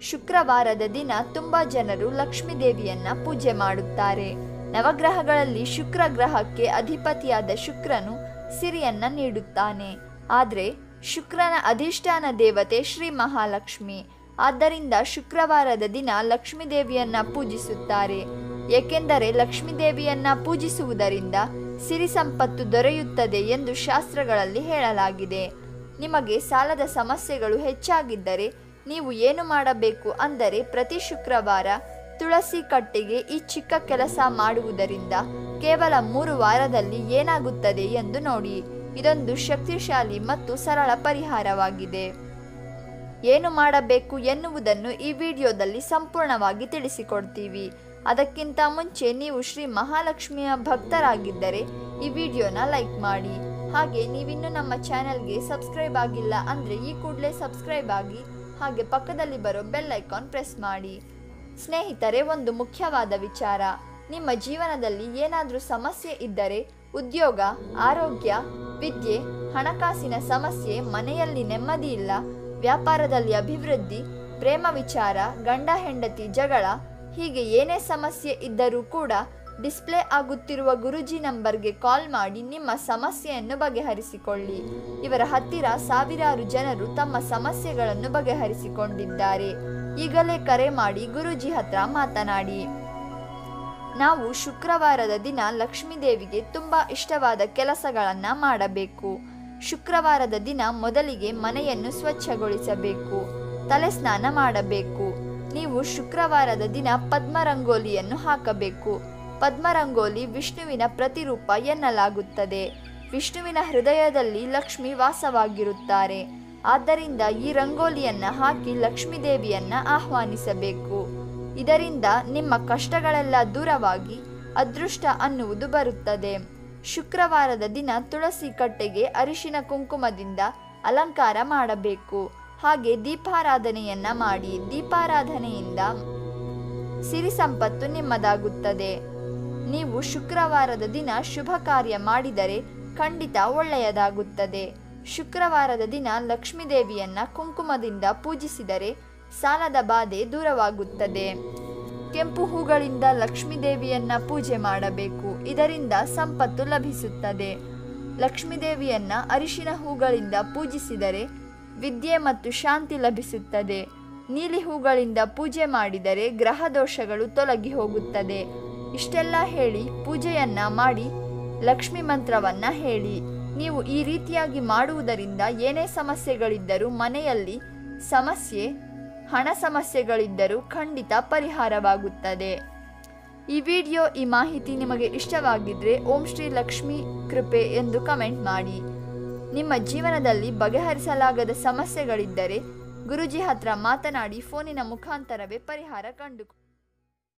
ಶುಕ್ರವಾರದ ದಿನ ತುಂಬ ಜನರು ಲಕ್ಷ್ಮೀ ದೇವಿಯನ್ನ ಪೂಜೆ ಮಾಡುತ್ತಾರೆ ನವಗ್ರಹಗಳಲ್ಲಿ ಶುಕ್ರ ಗ್ರಹಕ್ಕೆ ಅಧಿಪತಿಯಾದ ಶುಕ್ರನು ಸಿರಿಯನ್ನ ನೀಡುತ್ತಾನೆ ಆದರೆ ಶುಕ್ರನ ಅಧಿಷ್ಠಾನ ದೇವತೆ ಶ್ರೀ ಮಹಾಲಕ್ಷ್ಮಿ ಆದ್ದರಿಂದ ಶುಕ್ರವಾರದ ದಿನ ಲಕ್ಷ್ಮೀ ದೇವಿಯನ್ನ ಪೂಜಿಸುತ್ತಾರೆ ಏಕೆಂದರೆ ಲಕ್ಷ್ಮೀ ದೇವಿಯನ್ನ ಪೂಜಿಸುವುದರಿಂದ ಸಿರಿ ಸಂಪತ್ತು ದೊರೆಯುತ್ತದೆ ಎಂದು ಶಾಸ್ತ್ರಗಳಲ್ಲಿ ಹೇಳಲಾಗಿದೆ ನಿಮಗೆ ಸಾಲದ ಸಮಸ್ಯೆಗಳು ಹೆಚ್ಚಾಗಿದ್ದರೆ ನೀವು ಏನು ಮಾಡಬೇಕು ಅಂದರೆ ಪ್ರತಿ ಶುಕ್ರವಾರ ತುಳಸಿ ಕಟ್ಟೆಗೆ ಈ ಚಿಕ್ಕ ಕೆಲಸ ಮಾಡುವುದರಿಂದ ಕೇವಲ ಮೂರು ವಾರದಲ್ಲಿ ಏನಾಗುತ್ತದೆ ಎಂದು ನೋಡಿ ಇದೊಂದು ಶಕ್ತಿಶಾಲಿ ಮತ್ತು ಸರಳ ಪರಿಹಾರವಾಗಿದೆ ಏನು ಮಾಡಬೇಕು ಎನ್ನುವುದನ್ನು ಈ ವಿಡಿಯೋದಲ್ಲಿ ಸಂಪೂರ್ಣವಾಗಿ ತಿಳಿಸಿಕೊಡ್ತೀವಿ ಅದಕ್ಕಿಂತ ಮುಂಚೆ ನೀವು ಶ್ರೀ ಮಹಾಲಕ್ಷ್ಮಿಯ ಭಕ್ತರಾಗಿದ್ದರೆ ಈ ವಿಡಿಯೋನ ಲೈಕ್ ಮಾಡಿ ಹಾಗೆ ನೀವಿನ್ನೂ ನಮ್ಮ ಚಾನೆಲ್ಗೆ ಸಬ್ಸ್ಕ್ರೈಬ್ ಆಗಿಲ್ಲ ಅಂದರೆ ಈ ಕೂಡಲೇ ಸಬ್ಸ್ಕ್ರೈಬ್ ಆಗಿ ಹಾಗೆ ಪಕ್ಕದಲ್ಲಿ ಬರೋ ಬೆಲ್ ಐಕಾನ್ ಪ್ರೆಸ್ ಮಾಡಿ ಸ್ನೇಹಿತರೆ ಒಂದು ಮುಖ್ಯವಾದ ವಿಚಾರ ನಿಮ್ಮ ಜೀವನದಲ್ಲಿ ಏನಾದರೂ ಸಮಸ್ಯೆ ಇದ್ದರೆ ಉದ್ಯೋಗ ಆರೋಗ್ಯ ವಿದ್ಯೆ ಹಣಕಾಸಿನ ಸಮಸ್ಯೆ ಮನೆಯಲ್ಲಿ ನೆಮ್ಮದಿ ಇಲ್ಲ ವ್ಯಾಪಾರದಲ್ಲಿ ಅಭಿವೃದ್ಧಿ ಪ್ರೇಮ ವಿಚಾರ ಗಂಡ ಹೆಂಡತಿ ಜಗಳ ಹೀಗೆ ಏನೇ ಸಮಸ್ಯೆ ಇದ್ದರೂ ಕೂಡ ಡಿಸ್ಪ್ಲೇ ಆಗುತ್ತಿರುವ ಗುರುಜಿ ನಂಬರ್ಗೆ ಕಾಲ್ ಮಾಡಿ ನಿಮ್ಮ ಸಮಸ್ಯೆಯನ್ನು ಬಗೆಹರಿಸಿಕೊಳ್ಳಿ ಇವರ ಹತ್ತಿರ ಸಾವಿರಾರು ಜನರು ತಮ್ಮ ಸಮಸ್ಯೆಗಳನ್ನು ಬಗೆಹರಿಸಿಕೊಂಡಿದ್ದಾರೆ ಈಗಲೇ ಕರೆ ಮಾಡಿ ಗುರುಜಿ ಹತ್ರ ಮಾತನಾಡಿ ನಾವು ಶುಕ್ರವಾರದ ದಿನ ಲಕ್ಷ್ಮೀ ದೇವಿಗೆ ತುಂಬ ಇಷ್ಟವಾದ ಕೆಲಸಗಳನ್ನು ಮಾಡಬೇಕು ಶುಕ್ರವಾರದ ದಿನ ಮೊದಲಿಗೆ ಮನೆಯನ್ನು ಸ್ವಚ್ಛಗೊಳಿಸಬೇಕು ತಲೆ ಸ್ನಾನ ಮಾಡಬೇಕು ನೀವು ಶುಕ್ರವಾರದ ದಿನ ಪದ್ಮರಂಗೋಲಿಯನ್ನು ಹಾಕಬೇಕು ಪದ್ಮರಂಗೋಲಿ ವಿಷ್ಣುವಿನ ಪ್ರತಿರೂಪ ಎನ್ನಲಾಗುತ್ತದೆ ವಿಷ್ಣುವಿನ ಹೃದಯದಲ್ಲಿ ಲಕ್ಷ್ಮಿ ವಾಸವಾಗಿರುತ್ತಾರೆ ಆದ್ದರಿಂದ ಈ ರಂಗೋಲಿಯನ್ನ ಹಾಕಿ ಲಕ್ಷ್ಮೀ ದೇವಿಯನ್ನ ಆಹ್ವಾನಿಸಬೇಕು ಇದರಿಂದ ನಿಮ್ಮ ಕಷ್ಟಗಳೆಲ್ಲ ದೂರವಾಗಿ ಅದೃಷ್ಟ ಅನ್ನುವುದು ಬರುತ್ತದೆ ಶುಕ್ರವಾರದ ದಿನ ತುಳಸಿ ಕಟ್ಟೆಗೆ ಅರಿಶಿನ ಕುಂಕುಮದಿಂದ ಅಲಂಕಾರ ಮಾಡಬೇಕು ಹಾಗೆ ದೀಪಾರಾಧನೆಯನ್ನ ಮಾಡಿ ದೀಪಾರಾಧನೆಯಿಂದ ಸಿರಿ ಸಂಪತ್ತು ನಿಮ್ಮದಾಗುತ್ತದೆ ನೀವು ಶುಕ್ರವಾರದ ದಿನ ಶುಭ ಕಾರ್ಯ ಮಾಡಿದರೆ ಖಂಡಿತ ಒಳ್ಳೆಯದಾಗುತ್ತದೆ ಶುಕ್ರವಾರದ ದಿನ ಲಕ್ಷ್ಮೀ ದೇವಿಯನ್ನ ಕುಂಕುಮದಿಂದ ಪೂಜಿಸಿದರೆ ಸಾಲದ ಬಾಧೆ ದೂರವಾಗುತ್ತದೆ ಕೆಂಪು ಹೂಗಳಿಂದ ಲಕ್ಷ್ಮೀ ದೇವಿಯನ್ನ ಪೂಜೆ ಮಾಡಬೇಕು ಇದರಿಂದ ಸಂಪತ್ತು ಲಭಿಸುತ್ತದೆ ಲಕ್ಷ್ಮೀ ದೇವಿಯನ್ನ ಅರಿಶಿನ ಹೂಗಳಿಂದ ಪೂಜಿಸಿದರೆ ವಿದ್ಯೆ ಮತ್ತು ಶಾಂತಿ ಲಭಿಸುತ್ತದೆ ನೀಲಿ ಹೂಗಳಿಂದ ಪೂಜೆ ಮಾಡಿದರೆ ಗ್ರಹ ದೋಷಗಳು ತೊಲಗಿ ಹೋಗುತ್ತದೆ ಇಷ್ಟೆಲ್ಲ ಹೇಳಿ ಪೂಜೆಯನ್ನ ಮಾಡಿ ಲಕ್ಷ್ಮಿ ಮಂತ್ರವನ್ನ ಹೇಳಿ ನೀವು ಈ ರೀತಿಯಾಗಿ ಮಾಡುವುದರಿಂದ ಏನೇ ಸಮಸ್ಯೆಗಳಿದ್ದರೂ ಮನೆಯಲ್ಲಿ ಸಮಸ್ಯೆ ಹಣ ಸಮಸ್ಯೆಗಳಿದ್ದರೂ ಖಂಡಿತ ಪರಿಹಾರವಾಗುತ್ತದೆ ಈ ವಿಡಿಯೋ ಈ ಮಾಹಿತಿ ನಿಮಗೆ ಇಷ್ಟವಾಗಿದ್ರೆ ಓಂ ಶ್ರೀ ಲಕ್ಷ್ಮಿ ಕೃಪೆ ಎಂದು ಕಮೆಂಟ್ ಮಾಡಿ ನಿಮ್ಮ ಜೀವನದಲ್ಲಿ ಬಗೆಹರಿಸಲಾಗದ ಸಮಸ್ಯೆಗಳಿದ್ದರೆ ಗುರುಜಿ ಹತ್ರ ಮಾತನಾಡಿ ಫೋನಿನ ಮುಖಾಂತರವೇ ಪರಿಹಾರ ಕಂಡು